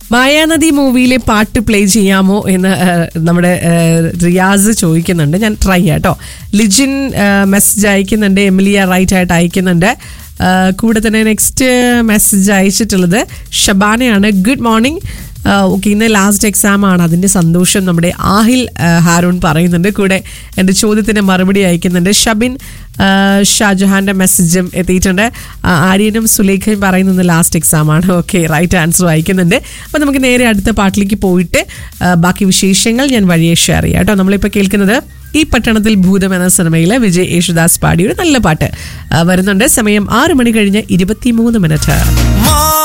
മായാനദി മൂവിയിലെ പാട്ട് പ്ലേ ചെയ്യാമോ എന്ന് ആ, നമ്മുടെ ആ, റിയാസ് ചോദിക്കുന്നുണ്ട് ഞാൻ ട്രൈ ചെയ്യാട്ടോ ലിജിൻ മെസ്സേജ് അയക്കുന്നുണ്ട് എമിലിയ റൈറ്റ് ആയിട്ട് അയക്കുന്നുണ്ട് ആ, കൂടെ തന്നെ നെക്സ്റ്റ് മെസ്സേജ് അയച്ചിട്ടുള്ളത് ഷബാനയാണ് ഗുഡ് മോർണിംഗ് ഓക്കെ ഇന്ന് ലാസ്റ്റ് എക്സാം ആണ് അതിൻ്റെ സന്തോഷം നമ്മുടെ ആഹിൽ ആ, ഹാരൂൺ പറയുന്നുണ്ട് കൂടെ എൻ്റെ ചോദ്യത്തിന് മറുപടി അയക്കുന്നുണ്ട് ഷബിൻ ആ, ഷാജഹാന്റെ മെസ്സേജും എത്തിയിട്ടുണ്ട് ആ, ആര്യനും സുലേഖയും പറയുന്നത് ലാസ്റ്റ് എക്സാം ആണ് ഓക്കെ റൈറ്റ് ആൻസർ അയക്കുന്നുണ്ട് അപ്പോൾ നമുക്ക് നേരെ അടുത്ത പാട്ടിലേക്ക് പോയിട്ട് ആ, ബാക്കി വിശേഷങ്ങൾ ഞാൻ വഴിയെ ഷെയർ ചെയ്യാം കേട്ടോ നമ്മളിപ്പോൾ കേൾക്കുന്നത് ഈ പട്ടണത്തിൽ ഭൂതം എന്ന സിനിമയിലെ വിജയ് യേശുദാസ് പാടിയ ഒരു നല്ല പാട്ട് ആ, വരുന്നുണ്ട് സമയം ആറ് മണി കഴിഞ്ഞ് ഇരുപത്തിമൂന്ന് മിനിറ്റ്